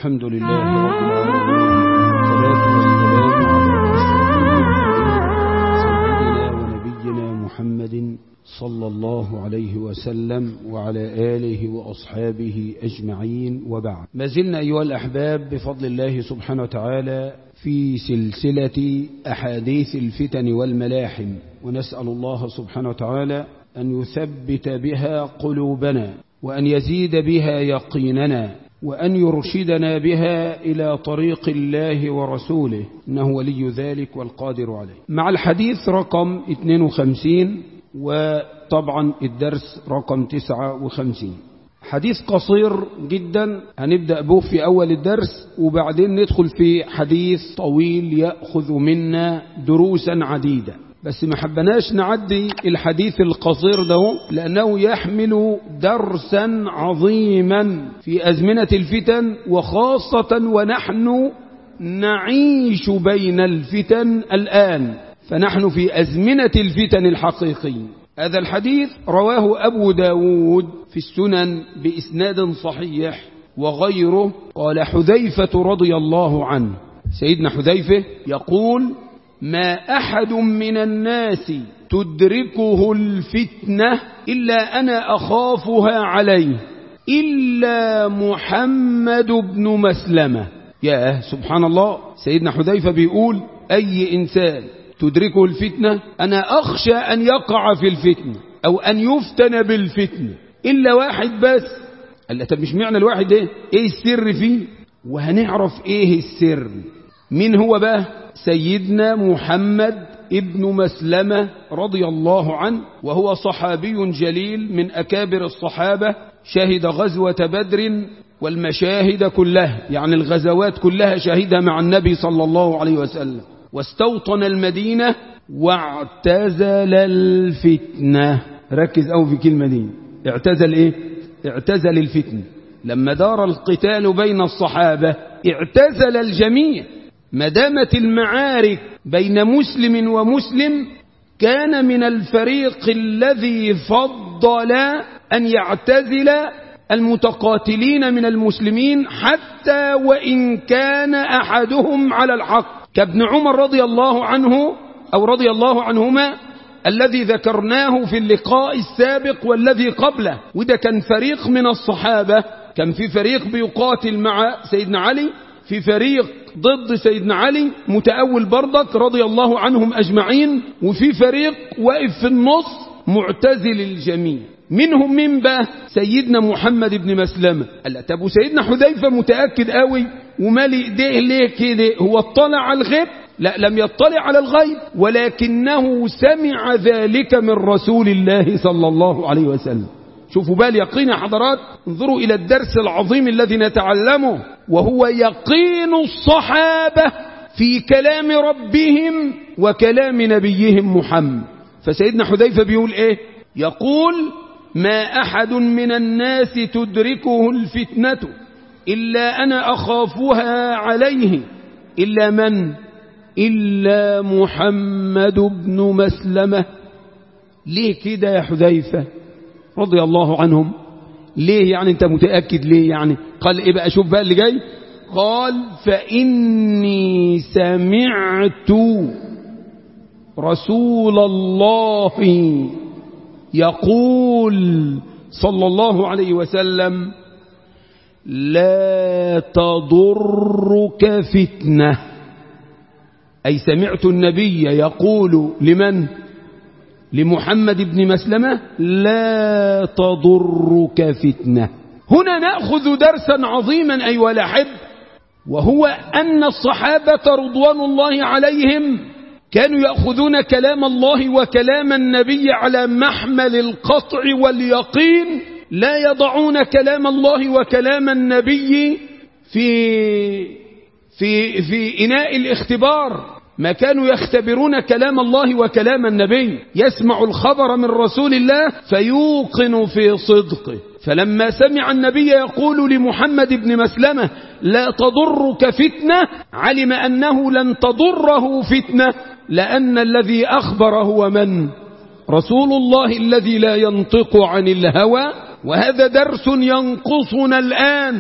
الحمد لله رب العالمين والصلاة والسلام على سيدنا ونبينا محمد صلى الله عليه وسلم وعلى آله وأصحابه أجمعين وبعد ما زلنا أيها الأحباب بفضل الله سبحانه وتعالى في سلسلة أحاديث الفتن والملاحم ونسأل الله سبحانه وتعالى أن يثبت بها قلوبنا وأن يزيد بها يقيننا وأن يرشدنا بها إلى طريق الله ورسوله إنه ولي ذلك والقادر عليه مع الحديث رقم 52 وطبعا الدرس رقم 59 حديث قصير جدا هنبدأ به في أول الدرس وبعدين ندخل في حديث طويل يأخذ منا دروسا عديدة بس ما حبناش نعدي الحديث القصير ده لأنه يحمل درسا عظيما في أزمنة الفتن وخاصة ونحن نعيش بين الفتن الآن فنحن في أزمنة الفتن الحقيقي هذا الحديث رواه أبو داود في السنن بإسناد صحيح وغيره قال حذيفة رضي الله عنه سيدنا حذيفة يقول ما أحد من الناس تدركه الفتنة إلا أنا أخافها عليه إلا محمد بن مسلمة يا سبحان الله سيدنا حذيفة بيقول أي إنسان تدركه الفتنة أنا أخشى أن يقع في الفتنة أو أن يفتن بالفتنة إلا واحد بس قال له طب مش معنى الواحد ده إيه السر فيه وهنعرف إيه السر مين هو بقى سيدنا محمد ابن مسلمة رضي الله عنه وهو صحابي جليل من أكابر الصحابة شهد غزوة بدر والمشاهد كلها يعني الغزوات كلها شهدها مع النبي صلى الله عليه وسلم واستوطن المدينة واعتزل الفتنة ركز أو في كلمة دي اعتزل ايه اعتزل الفتنة لما دار القتال بين الصحابة اعتزل الجميع ما دامت المعارك بين مسلم ومسلم كان من الفريق الذي فضل أن يعتزل المتقاتلين من المسلمين حتى وإن كان أحدهم على الحق كابن عمر رضي الله عنه أو رضي الله عنهما الذي ذكرناه في اللقاء السابق والذي قبله وده كان فريق من الصحابة كان في فريق بيقاتل مع سيدنا علي في فريق ضد سيدنا علي متأول برضك رضي الله عنهم أجمعين وفي فريق واقف في النص معتزل الجميع منهم من بقى سيدنا محمد بن مسلمة قال طب وسيدنا حذيفة متأكد قوي ومالي ايديه ليه كده هو اطلع على الغيب لا لم يطلع على الغيب ولكنه سمع ذلك من رسول الله صلى الله عليه وسلم شوفوا بقى اليقين يا حضرات انظروا إلى الدرس العظيم الذي نتعلمه وهو يقين الصحابة في كلام ربهم وكلام نبيهم محمد فسيدنا حذيفة بيقول ايه يقول ما أحد من الناس تدركه الفتنة إلا أنا أخافها عليه إلا من إلا محمد بن مسلمة ليه كده يا حذيفة رضي الله عنهم ليه يعني انت متأكد ليه يعني قال ايه بقى شوف بقى اللي جاي قال فإني سمعت رسول الله يقول صلى الله عليه وسلم لا تضرك فتنة أي سمعت النبي يقول لمن لمحمد بن مسلمة لا تضرك فتنة هنا نأخذ درسا عظيما أيها الأحب وهو أن الصحابة رضوان الله عليهم كانوا يأخذون كلام الله وكلام النبي على محمل القطع واليقين لا يضعون كلام الله وكلام النبي في في في إناء الاختبار ما كانوا يختبرون كلام الله وكلام النبي يسمع الخبر من رسول الله فيوقن في صدقه فلما سمع النبي يقول لمحمد بن مسلمة لا تضرك فتنة علم أنه لن تضره فتنة لأن الذي أخبر هو من رسول الله الذي لا ينطق عن الهوى وهذا درس ينقصنا الآن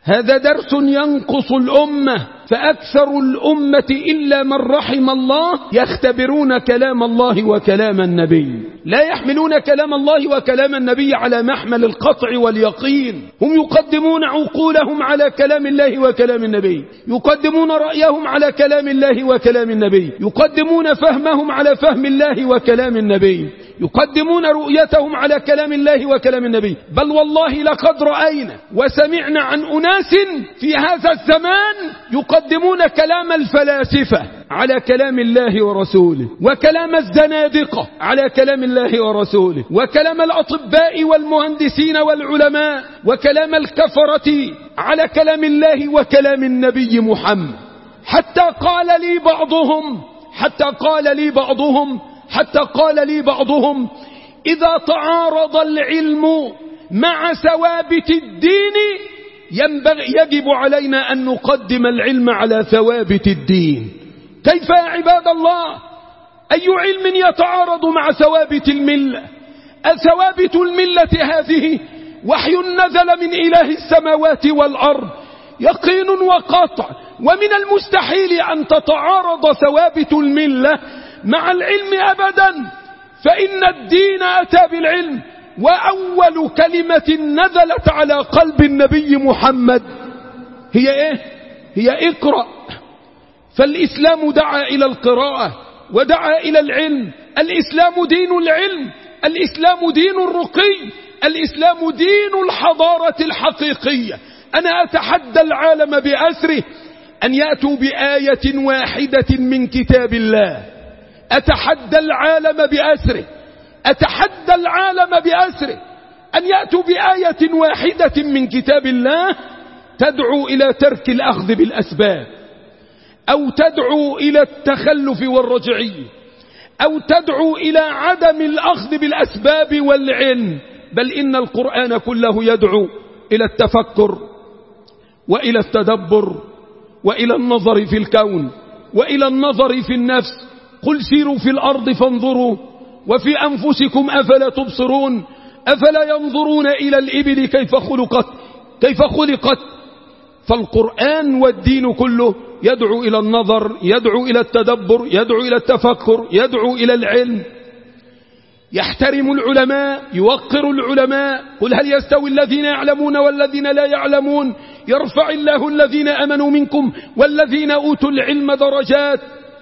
هذا درس ينقص الأمة فأكثر الأمة إلا من رحم الله يختبرون كلام الله وكلام النبي لا يحملون كلام الله وكلام النبي على محمل القطع واليقين هم يقدمون عقولهم على كلام الله وكلام النبي يقدمون رأيهم على كلام الله وكلام النبي يقدمون فهمهم على فهم الله وكلام النبي يقدمون رؤيتهم على كلام الله وكلام النبي بل والله لقد رأينا وسمعنا عن أناس في هذا الزمان يقدمون كلام الفلاسفة على كلام الله ورسوله وكلام الزنادقة على كلام الله ورسوله وكلام الأطباء والمهندسين والعلماء وكلام الكفرة على كلام الله وكلام النبي محمد حتى قال لي بعضهم حتى قال لي بعضهم حتى قال لي بعضهم إذا تعارض العلم مع ثوابت الدين ينبغي يجب علينا أن نقدم العلم على ثوابت الدين كيف يا عباد الله أي علم يتعارض مع ثوابت الملة ثوابت الملة هذه وحي نزل من إله السماوات والأرض يقين وقطع ومن المستحيل أن تتعارض ثوابت الملة مع العلم أبدا فإن الدين أتى بالعلم وأول كلمة نزلت على قلب النبي محمد هي إيه هي اقرأ فالإسلام دعا إلى القراءة ودعا إلى العلم الإسلام دين العلم الإسلام دين الرقي الإسلام دين الحضارة الحقيقية أنا أتحدى العالم بأسره أن يأتوا بآية واحدة من كتاب الله أتحدى العالم بأسره أتحدى العالم بأسره أن يأتوا بآية واحدة من كتاب الله تدعو إلى ترك الأخذ بالأسباب أو تدعو إلى التخلف والرجعية أو تدعو إلى عدم الأخذ بالأسباب والعلم بل إن القرآن كله يدعو إلى التفكر وإلى التدبر وإلى النظر في الكون وإلى النظر في النفس قل سيروا في الأرض فانظروا وفي أنفسكم أفلا تبصرون أفلا ينظرون إلى الإبل كيف خلقت كيف خلقت فالقرآن والدين كله يدعو إلى النظر يدعو إلى التدبر يدعو إلى التفكر يدعو إلى العلم يحترم العلماء يوقر العلماء قل هل يستوي الذين يعلمون والذين لا يعلمون يرفع الله الذين أمنوا منكم والذين أوتوا العلم درجات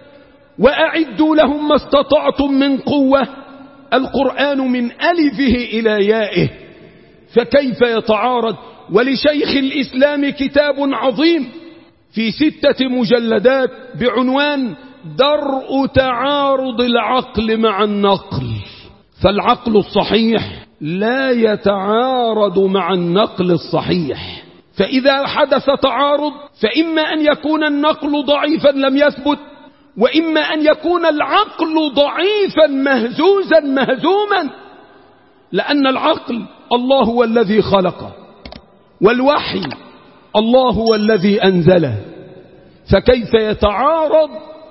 وأعدوا لهم ما استطعتم من قوة القرآن من ألفه إلى يائه فكيف يتعارض ولشيخ الإسلام كتاب عظيم في ستة مجلدات بعنوان درء تعارض العقل مع النقل فالعقل الصحيح لا يتعارض مع النقل الصحيح فإذا حدث تعارض فإما أن يكون النقل ضعيفا لم يثبت وإما أن يكون العقل ضعيفا مهزوزا مهزوما لأن العقل الله هو الذي خلقه والوحي الله هو الذي أنزله فكيف يتعارض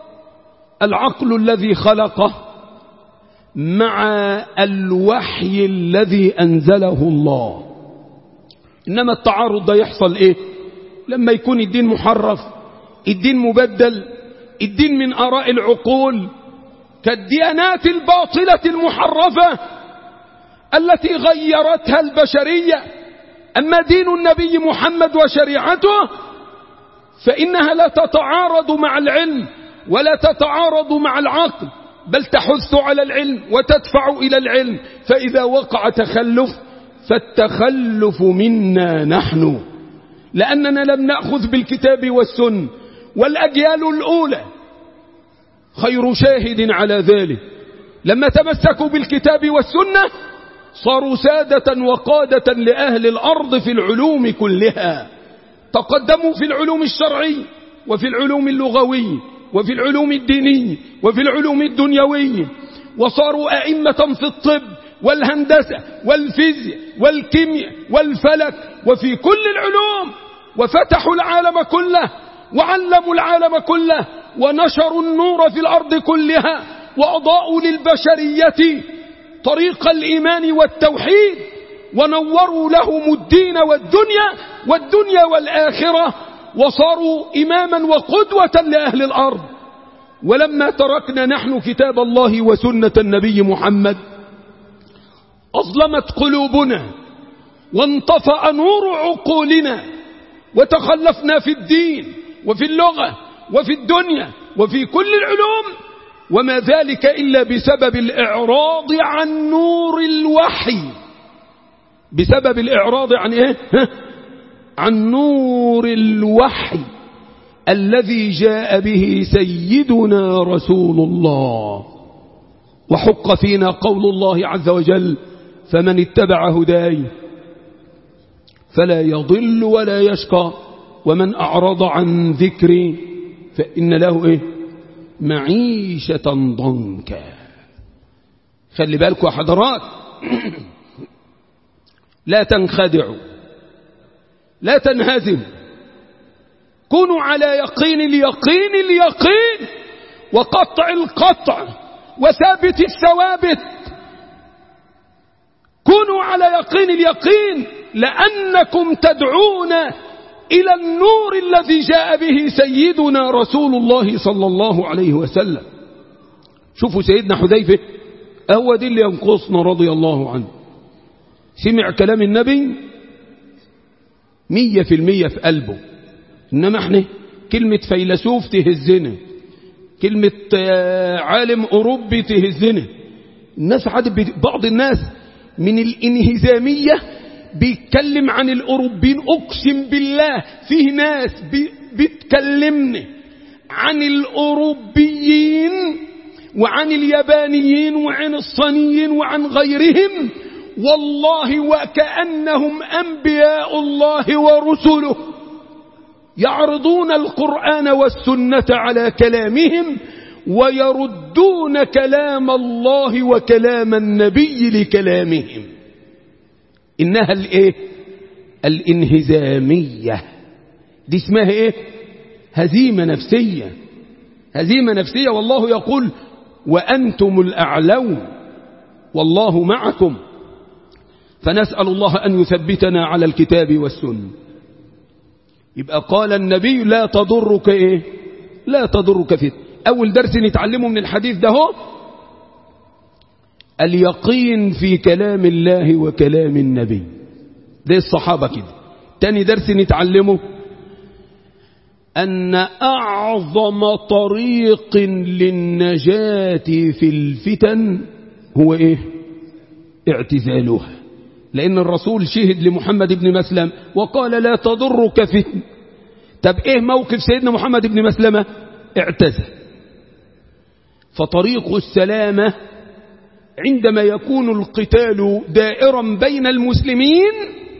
العقل الذي خلقه مع الوحي الذي أنزله الله إنما التعارض ده يحصل إيه لما يكون الدين محرف الدين مبدل الدين من آراء العقول كالديانات الباطلة المحرفة التي غيرتها البشرية أما دين النبي محمد وشريعته فإنها لا تتعارض مع العلم ولا تتعارض مع العقل بل تحث على العلم وتدفع إلى العلم فإذا وقع تخلف فالتخلف منا نحن لأننا لم نأخذ بالكتاب والسنة والأجيال الأولى خير شاهد على ذلك لما تمسكوا بالكتاب والسنة صاروا سادة وقادة لأهل الأرض في العلوم كلها تقدموا في العلوم الشرعية وفي العلوم اللغوية وفي العلوم الدينية وفي العلوم الدنيوية وصاروا أئمة في الطب والهندسة والفيزياء والكيمياء والفلك وفي كل العلوم وفتحوا العالم كله وعلموا العالم كله ونشروا النور في الأرض كلها وأضاءوا للبشرية طريق الإيمان والتوحيد ونوروا لهم الدين والدنيا والدنيا والآخرة وصاروا إماما وقدوة لأهل الأرض ولما تركنا نحن كتاب الله وسنة النبي محمد أظلمت قلوبنا وانطفأ نور عقولنا وتخلفنا في الدين وفي اللغة وفي الدنيا وفي كل العلوم وما ذلك إلا بسبب الإعراض عن نور الوحي بسبب الإعراض عن إيه؟ عن نور الوحي الذي جاء به سيدنا رسول الله وحق فينا قول الله عز وجل فمن اتبع هداي فلا يضل ولا يشقى ومن أعرض عن ذكري فإن له إيه معيشة ضنكا خلي بالكم يا حضرات لا تنخدعوا لا تنهزموا كونوا على يقين اليقين اليقين وقطع القطع وثابت الثوابت كونوا على يقين اليقين لأنكم تدعون إلى النور الذي جاء به سيدنا رسول الله صلى الله عليه وسلم شوفوا سيدنا حذيفة هو دي اللي ينقصنا رضي الله عنه سمع كلام النبي مية في المية في قلبه إنما احنا كلمة فيلسوف تهزنا كلمة عالم أوروبي تهزنا الناس عاد بعض الناس من الانهزامية بيتكلم عن الأوروبيين أقسم بالله فيه ناس بتكلمني عن الأوروبيين وعن اليابانيين وعن الصينيين وعن غيرهم والله وكأنهم أنبياء الله ورسله يعرضون القرآن والسنة على كلامهم ويردون كلام الله وكلام النبي لكلامهم إنها الإيه الانهزامية دي اسمها إيه هزيمة نفسية هزيمة نفسية والله يقول وأنتم الأعلون والله معكم فنسأل الله أن يثبتنا على الكتاب والسنة يبقى قال النبي لا تضرك إيه لا تضرك فتنة أول درس نتعلمه من الحديث ده هو اليقين في كلام الله وكلام النبي ده الصحابة كده تاني درس نتعلمه أن أعظم طريق للنجاة في الفتن هو إيه اعتزالها لأن الرسول شهد لمحمد بن مسلم وقال لا تضرك فتن طب إيه موقف سيدنا محمد بن مسلمة اعتزل فطريق السلامة عندما يكون القتال دائرا بين المسلمين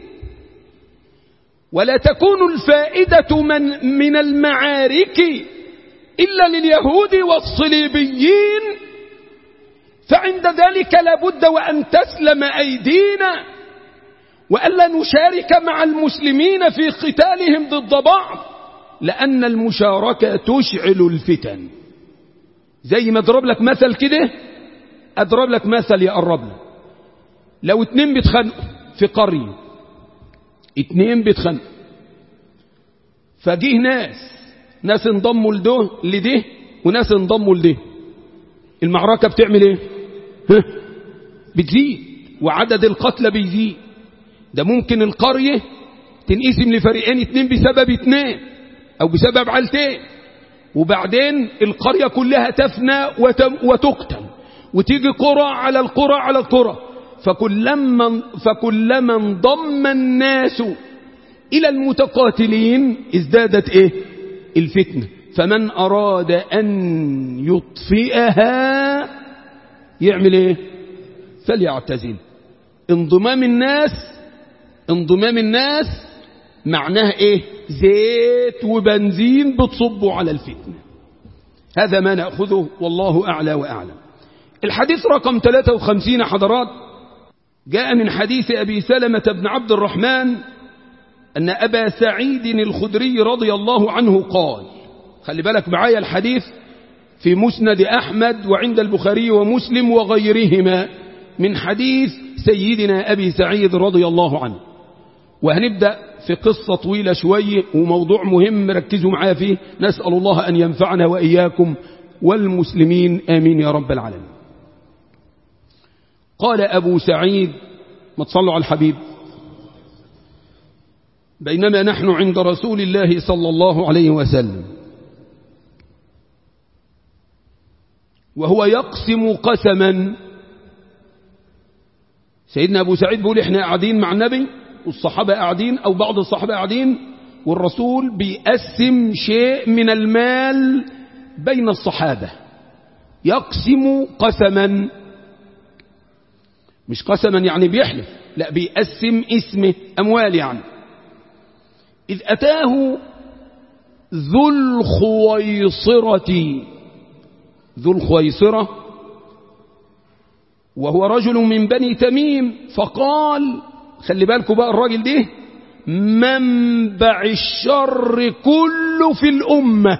ولا تكون الفائدة من, من المعارك إلا لليهود والصليبيين فعند ذلك لابد وأن تسلم أيدينا وألا نشارك مع المسلمين في قتالهم ضد بعض لأن المشاركة تشعل الفتن زي ما اضرب لك مثل كده اضرب لك مثل يقرب لك لو اتنين بيتخانقوا في قرية اتنين بيتخانقوا فجيه ناس ناس انضموا لده لده وناس انضموا لده المعركة بتعمل ايه ها؟ بتزيد وعدد القتلى بيزيد ده ممكن القرية تنقسم لفريقين اتنين بسبب اتنين او بسبب عيلتين وبعدين القرية كلها تفنى وتقتل وتيجي قرى على القرى على القرى فكلما, فكلما انضم الناس إلى المتقاتلين ازدادت إيه الفتنة فمن أراد أن يطفئها يعمل إيه فليعتزل انضمام الناس انضمام الناس معناه إيه زيت وبنزين بتصبوا على الفتنة هذا ما نأخذه والله أعلى وأعلم الحديث رقم 53 حضرات جاء من حديث أبي سلمة بن عبد الرحمن أن أبا سعيد الخدري رضي الله عنه قال خلي بالك معايا الحديث في مسند أحمد وعند البخاري ومسلم وغيرهما من حديث سيدنا أبي سعيد رضي الله عنه وهنبدأ في قصة طويلة شوية وموضوع مهم ركزوا معايا فيه نسأل الله أن ينفعنا وإياكم والمسلمين آمين يا رب العالمين قال أبو سعيد ما تصلوا على الحبيب بينما نحن عند رسول الله صلى الله عليه وسلم وهو يقسم قسما سيدنا أبو سعيد بيقول إحنا قاعدين مع النبي والصحابة قاعدين أو بعض الصحابة قاعدين والرسول بيقسم شيء من المال بين الصحابة يقسم قسما مش قسما يعني بيحلف لا بيقسم اسمه أموال يعني إذ أتاه ذو الخويصرة ذو الخويصرة وهو رجل من بني تميم فقال خلي بالكم بقى الراجل ده منبع الشر كله في الأمة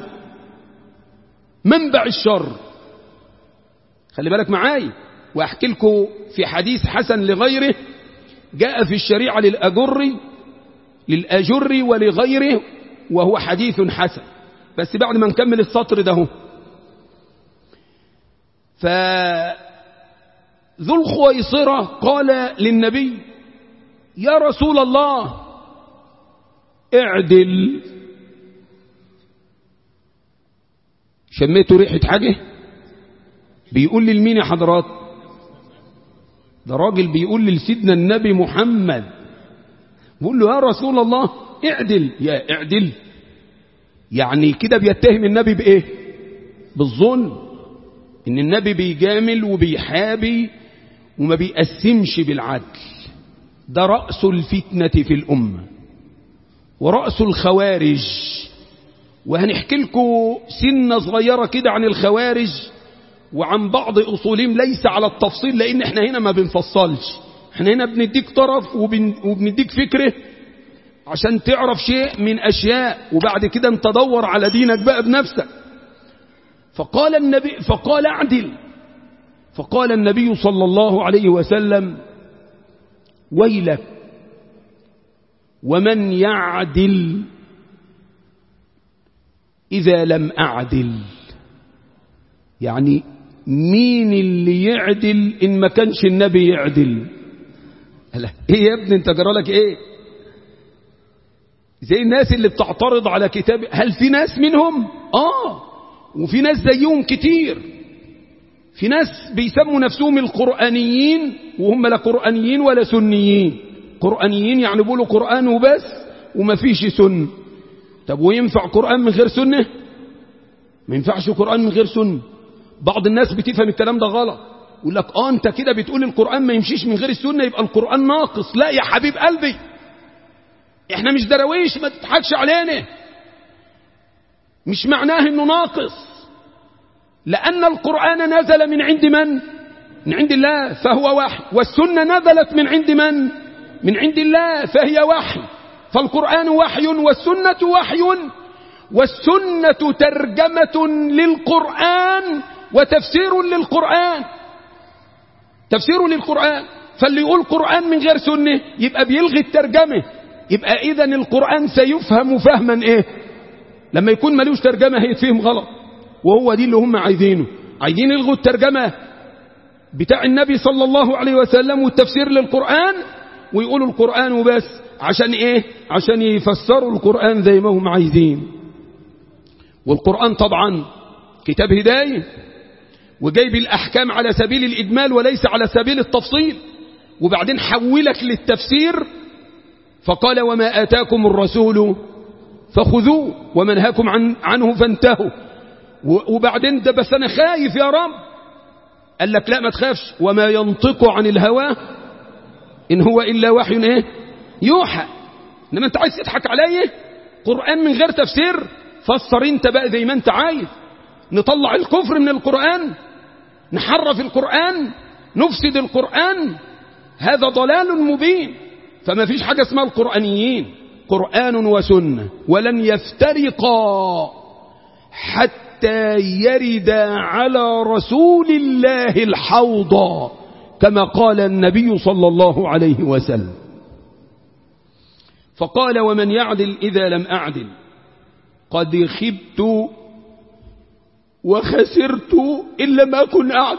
منبع الشر خلي بالك معاي وأحكي لكم في حديث حسن لغيره جاء في الشريعة للأجر للأجر ولغيره وهو حديث حسن بس بعد ما نكمل السطر ده هو فذو الخويصرة قال للنبي يا رسول الله اعدل شميتوا ريحة حاجة بيقول لي لمين يا حضرات ده راجل بيقول لسيدنا النبي محمد بيقول له يا رسول الله اعدل يا اعدل يعني كده بيتهم النبي بايه بالظلم ان النبي بيجامل وبيحابي وما بيقسمش بالعدل ده رأس الفتنة في الأمة ورأس الخوارج وهنحكي لكم سنة صغيرة كده عن الخوارج وعن بعض أصولهم ليس على التفصيل لأن احنا هنا ما بنفصلش احنا هنا بنديك طرف وبن وبنديك فكره عشان تعرف شيء من أشياء وبعد كده انت دور على دينك بقى بنفسك فقال النبي فقال اعدل فقال النبي صلى الله عليه وسلم ويلك ومن يعدل إذا لم أعدل يعني مين اللي يعدل إن ما كانش النبي يعدل لا ايه يا ابني انت جرالك ايه زي الناس اللي بتعترض على كتاب هل في ناس منهم اه وفي ناس زيهم كتير في ناس بيسموا نفسهم القرآنيين وهم لا قرآنيين ولا سنيين قرآنيين يعني بيقولوا قرآن وبس وما فيش سنة طب وينفع قرآن من غير سنة ما ينفعش قرآن من غير سنة بعض الناس بتفهم الكلام ده غلط يقول لك اه انت كده بتقول القرآن ما يمشيش من غير السنة يبقى القرآن ناقص لا يا حبيب قلبي احنا مش درويش ما تضحكش علينا مش معناه انه ناقص لأن القرآن نزل من عند من من عند الله فهو وحي والسنة نزلت من عند من من عند الله فهي وحي فالقرآن وحي والسنة وحي والسنة ترجمة للقرآن وتفسير للقرآن تفسير للقرآن فاللي يقول قرآن من غير سنة يبقى بيلغي الترجمة يبقى إذا القرآن سيفهم فهما إيه لما يكون ملوش ترجمة هيتفهم غلط وهو دي اللي هم عايزينه عايزين يلغوا الترجمة بتاع النبي صلى الله عليه وسلم والتفسير للقرآن ويقولوا القرآن وبس عشان ايه عشان يفسروا القرآن زي ما هم عايزين والقرآن طبعا كتاب هداية وجايب الأحكام على سبيل الإجمال وليس على سبيل التفصيل وبعدين حولك للتفسير فقال وما آتاكم الرسول فخذوه ومنهاكم عن عنه فانتهوا وبعدين ده بس أنا خايف يا رب قال لك لا ما تخافش وما ينطق عن الهوى إن هو إلا وحي إيه يوحى إنما أنت عايز تضحك عليا قرآن من غير تفسير فسر أنت بقى زي ما أنت عايز نطلع الكفر من القرآن نحرف القرآن نفسد القرآن هذا ضلال مبين فما فيش حاجة اسمها القرآنيين قرآن وسنة ولن يفترقا حتى يرد على رسول الله الحوض كما قال النبي صلى الله عليه وسلم فقال ومن يعدل إذا لم أعدل قد خبت وخسرت إن لم أكن أعدل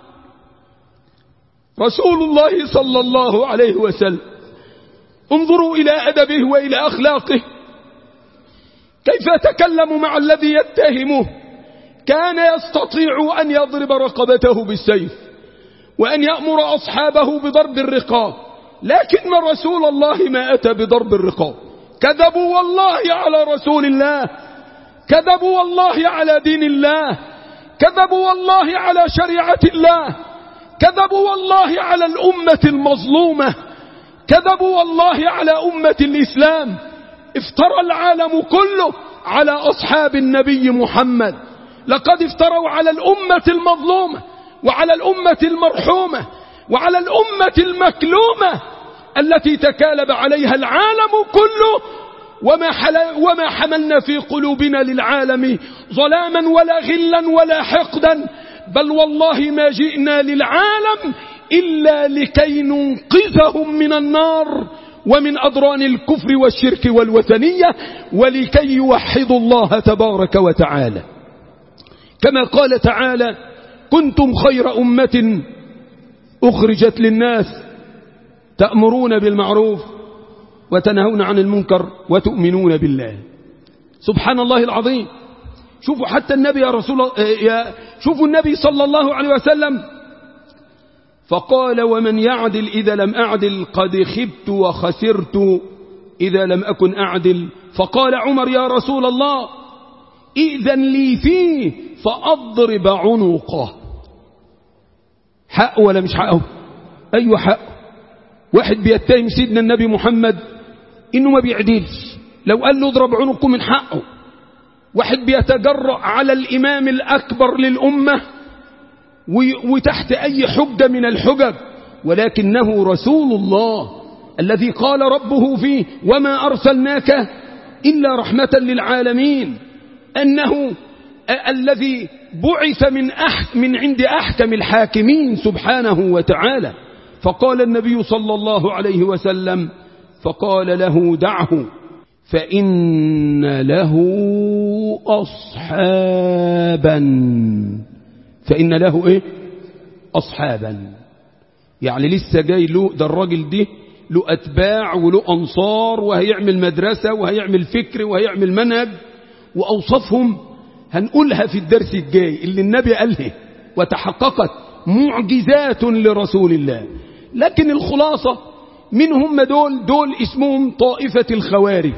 رسول الله صلى الله عليه وسلم انظروا إلى أدبه وإلى أخلاقه كيف يتكلم مع الذي يتهمه كان يستطيع أن يضرب رقبته بالسيف وأن يأمر أصحابه بضرب الرقاب لكن رسول الله ما أتى بضرب الرقاب كذبوا والله على رسول الله كذبوا والله على دين الله كذبوا والله على شريعة الله كذبوا والله على الأمة المظلومة كذبوا والله على أمة الإسلام افترى العالم كله على أصحاب النبي محمد لقد افتروا على الأمة المظلومة وعلى الأمة المرحومة وعلى الأمة المكلومة التي تكالب عليها العالم كله وما, وما حملنا في قلوبنا للعالم ظلاما ولا غلا ولا حقدا بل والله ما جئنا للعالم إلا لكي ننقذهم من النار ومن أضران الكفر والشرك والوثنية ولكي يوحدوا الله تبارك وتعالى كما قال تعالى كنتم خير أمة أخرجت للناس تأمرون بالمعروف وتنهون عن المنكر وتؤمنون بالله سبحان الله العظيم شوفوا حتى النبي يا رسول الله يا شوفوا النبي صلى الله عليه وسلم فقال ومن يعدل إذا لم أعدل قد خبت وخسرت إذا لم أكن أعدل فقال عمر يا رسول الله إذن لي فيه فأضرب عنقه حق ولا مش حقه أيوة حق واحد بيتهم سيدنا النبي محمد إنه ما بيعدلش لو قال له اضرب عنقه من حقه واحد بيتجرأ على الإمام الأكبر للأمة وتحت أي حجة من الحجج ولكنه رسول الله الذي قال ربه فيه وما أرسلناك إلا رحمة للعالمين أنه الذي بعث من أح من عند أحكم الحاكمين سبحانه وتعالى فقال النبي صلى الله عليه وسلم فقال له دعه فإن له أصحابا فإن له إيه أصحابا يعني لسه جاي له ده الراجل ده له أتباع وله أنصار وهيعمل مدرسة وهيعمل فكر وهيعمل منهج وأوصافهم هنقولها في الدرس الجاي اللي النبي قالها وتحققت معجزات لرسول الله لكن الخلاصة من هم دول دول اسمهم طائفة الخوارج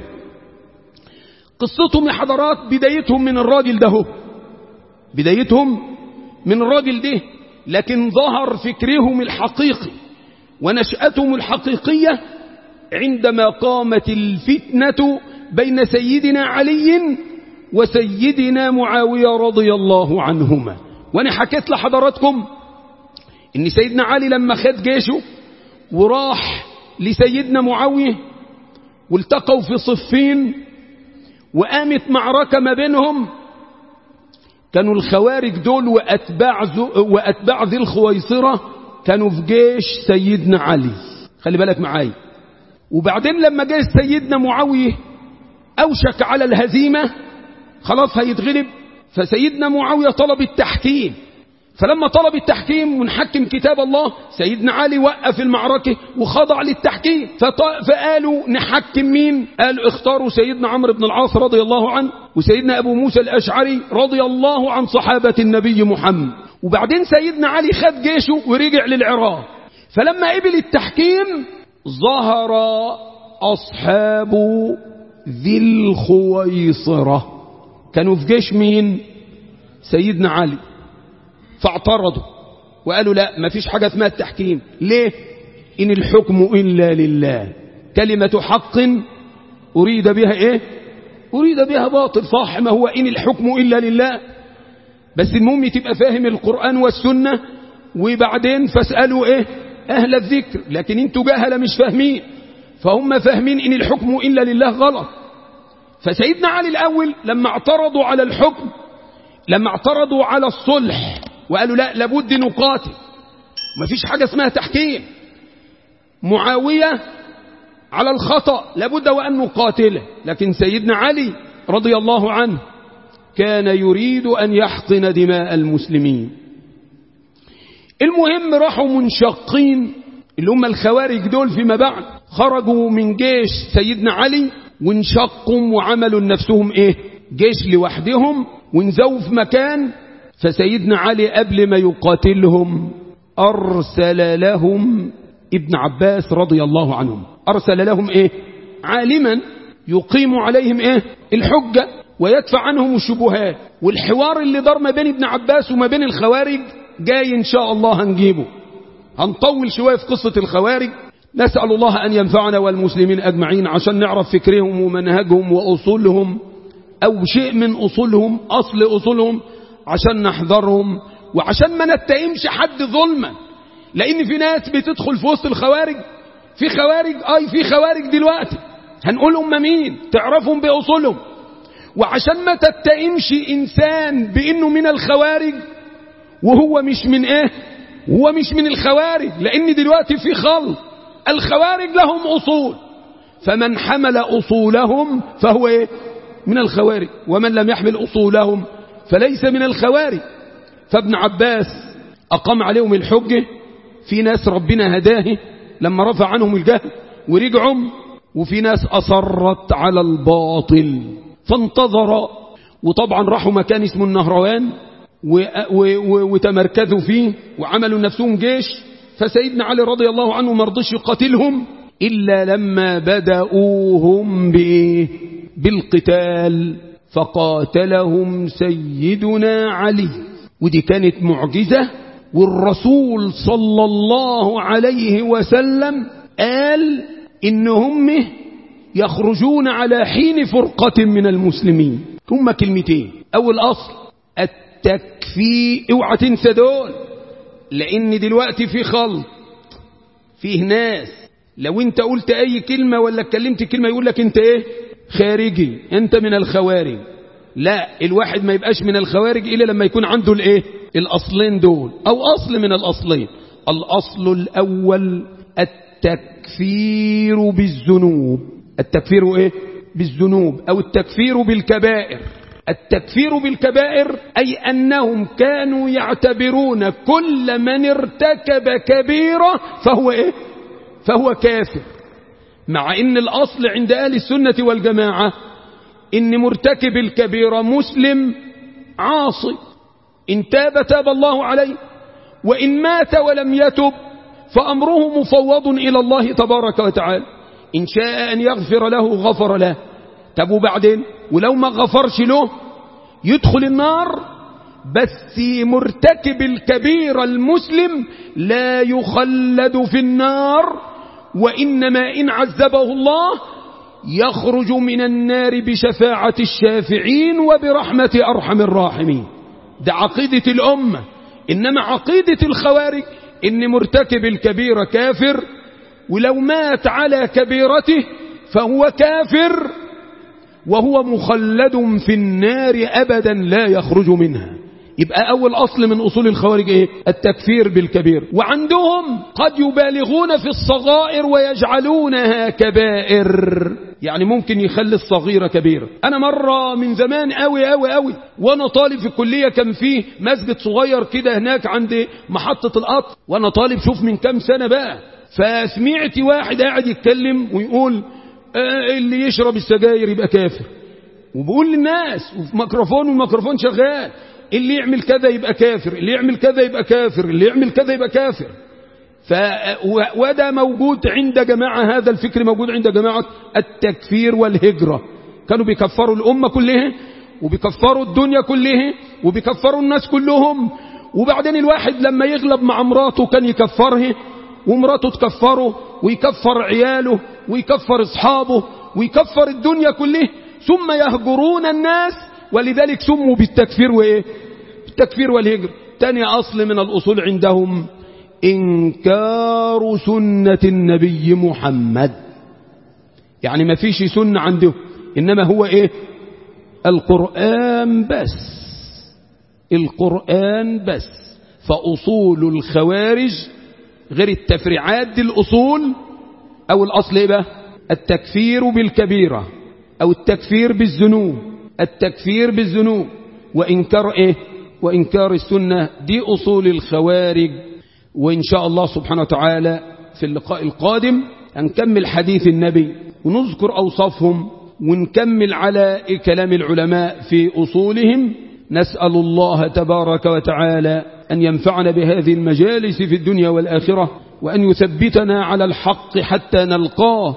قصتهم يا حضرات بدايتهم من الراجل ده بدايتهم من الراجل ده لكن ظهر فكرهم الحقيقي ونشأتهم الحقيقية عندما قامت الفتنة بين سيدنا علي وسيدنا معاوية رضي الله عنهما وانا حكيت لحضراتكم ان سيدنا علي لما خد جيشه وراح لسيدنا معاوية والتقوا في صفين وقامت معركة ما بينهم كانوا الخوارج دول وأتباع, وأتباع ذي الخويصرة كانوا في جيش سيدنا علي خلي بالك معايا وبعدين لما جاء سيدنا معاوية أوشك على الهزيمة خلاص هيتغلب فسيدنا معاوية طلب التحكيم فلما طلب التحكيم ونحكم كتاب الله سيدنا علي وقف المعركة وخضع للتحكيم فقالوا نحكم مين قالوا اختاروا سيدنا عمرو بن العاص رضي الله عنه وسيدنا أبو موسى الأشعري رضي الله عن صحابة النبي محمد وبعدين سيدنا علي خد جيشه ورجع للعراق فلما قبل التحكيم ظهر أصحاب ذي الخويصرة كانوا في جيش مين سيدنا علي فاعترضوا وقالوا لا ما فيش حاجة اسمها التحكيم ليه إن الحكم إلا لله كلمة حق أريد بها إيه أريد بها باطل صح ما هو إن الحكم إلا لله بس المهم تبقى فاهم القرآن والسنة وبعدين فاسألوا إيه أهل الذكر لكن انتوا جهلة مش فاهمين فهم فاهمين إن الحكم إلا لله غلط فسيدنا علي الأول لما اعترضوا على الحكم لما اعترضوا على الصلح وقالوا لا لابد نقاتل ما فيش حاجة اسمها تحكيم معاوية على الخطأ لابد وأن نقاتله لكن سيدنا علي رضي الله عنه كان يريد أن يحقن دماء المسلمين المهم راحوا منشقين اللي هم الخوارج دول فيما بعد خرجوا من جيش سيدنا علي وانشقوا وعملوا لنفسهم ايه جيش لوحدهم ونزوا في مكان فسيدنا علي قبل ما يقاتلهم أرسل لهم ابن عباس رضي الله عنهم أرسل لهم إيه عالما يقيم عليهم إيه الحجة ويدفع عنهم الشبهات والحوار اللي دار ما بين ابن عباس وما بين الخوارج جاي إن شاء الله هنجيبه هنطول شوية في قصة الخوارج نسأل الله أن ينفعنا والمسلمين أجمعين عشان نعرف فكرهم ومنهجهم وأصولهم أو شيء من أصولهم أصل أصولهم عشان نحذرهم وعشان ما نتهمش حد ظلما لأن في ناس بتدخل في وسط الخوارج في خوارج أي في خوارج دلوقتي هنقول هم مين تعرفهم بأصولهم وعشان ما تتهمش إنسان بأنه من الخوارج وهو مش من إيه هو مش من الخوارج لأن دلوقتي في خلط الخوارج لهم أصول فمن حمل أصولهم فهو إيه من الخوارج ومن لم يحمل أصولهم فليس من الخوارج فابن عباس أقام عليهم الحجة في ناس ربنا هداه لما رفع عنهم الجهل ورجعوا وفي ناس أصرت على الباطل فانتظر وطبعا راحوا مكان اسمه النهروان وتمركزوا فيه وعملوا نفسهم جيش فسيدنا علي رضي الله عنه مرضش يقاتلهم إلا لما بدأوهم بإيه بالقتال فقاتلهم سيدنا علي ودي كانت معجزة والرسول صلى الله عليه وسلم قال إنهم يخرجون على حين فرقة من المسلمين ثم كلمتين أول أصل التكفي اوعى تنسى دول لأن دلوقتي في خلط فيه ناس لو انت قلت اي كلمة ولا اتكلمت كلمة يقول لك انت ايه خارجي انت من الخوارج لا الواحد ما يبقاش من الخوارج الا لما يكون عنده الايه الاصلين دول او اصل من الاصلين الاصل الاول التكفير بالذنوب التكفير ايه بالذنوب او التكفير بالكبائر التكفير بالكبائر أي أنهم كانوا يعتبرون كل من ارتكب كبيرة فهو إيه؟ فهو كافر مع أن الأصل عند أهل السنة والجماعة إن مرتكب الكبيرة مسلم عاصي إن تاب تاب الله عليه وإن مات ولم يتب فأمره مفوض إلى الله تبارك وتعالى إن شاء أن يغفر له غفر له طب وبعدين ولو ما غفرش له يدخل النار بس مرتكب الكبير المسلم لا يخلد في النار وإنما إن عذبه الله يخرج من النار بشفاعة الشافعين وبرحمة أرحم الراحمين ده عقيدة الأمة إنما عقيدة الخوارج إن مرتكب الكبيرة كافر ولو مات على كبيرته فهو كافر وهو مخلد في النار أبدا لا يخرج منها يبقى أول أصل من أصول الخوارج إيه؟ التكفير بالكبير وعندهم قد يبالغون في الصغائر ويجعلونها كبائر يعني ممكن يخلي الصغيرة كبيرة أنا مرة من زمان قوي قوي قوي وأنا طالب في الكلية كان فيه مسجد صغير كده هناك عند محطة القطر وأنا طالب شوف من كام سنة بقى فسمعت واحد قاعد يتكلم ويقول اللي يشرب السجاير يبقى كافر وبقول للناس وفي ميكروفون والميكروفون شغال اللي يعمل كذا يبقى كافر اللي يعمل كذا يبقى كافر اللي يعمل كذا يبقى كافر ف وده موجود عند جماعة هذا الفكر موجود عند جماعة التكفير والهجرة كانوا بيكفروا الأمة كلها وبيكفروا الدنيا كلها وبيكفروا الناس كلهم وبعدين الواحد لما يغلب مع مراته كان يكفرها ومراته تكفره ويكفر عياله ويكفر اصحابه ويكفر الدنيا كلها ثم يهجرون الناس ولذلك سموا بالتكفير وايه التكفير والهجر تاني اصل من الاصول عندهم انكار سنة النبي محمد يعني ما فيش سنة عنده انما هو ايه القرآن بس القرآن بس فاصول الخوارج غير التفريعات دي الأصول أو الأصل إيه بقى التكفير بالكبيرة أو التكفير بالذنوب التكفير بالذنوب وإنكار إيه وإنكار السنة دي أصول الخوارج وإن شاء الله سبحانه وتعالى في اللقاء القادم هنكمل حديث النبي ونذكر أوصافهم ونكمل على كلام العلماء في أصولهم نسأل الله تبارك وتعالى أن ينفعنا بهذه المجالس في الدنيا والآخرة وأن يثبتنا على الحق حتى نلقاه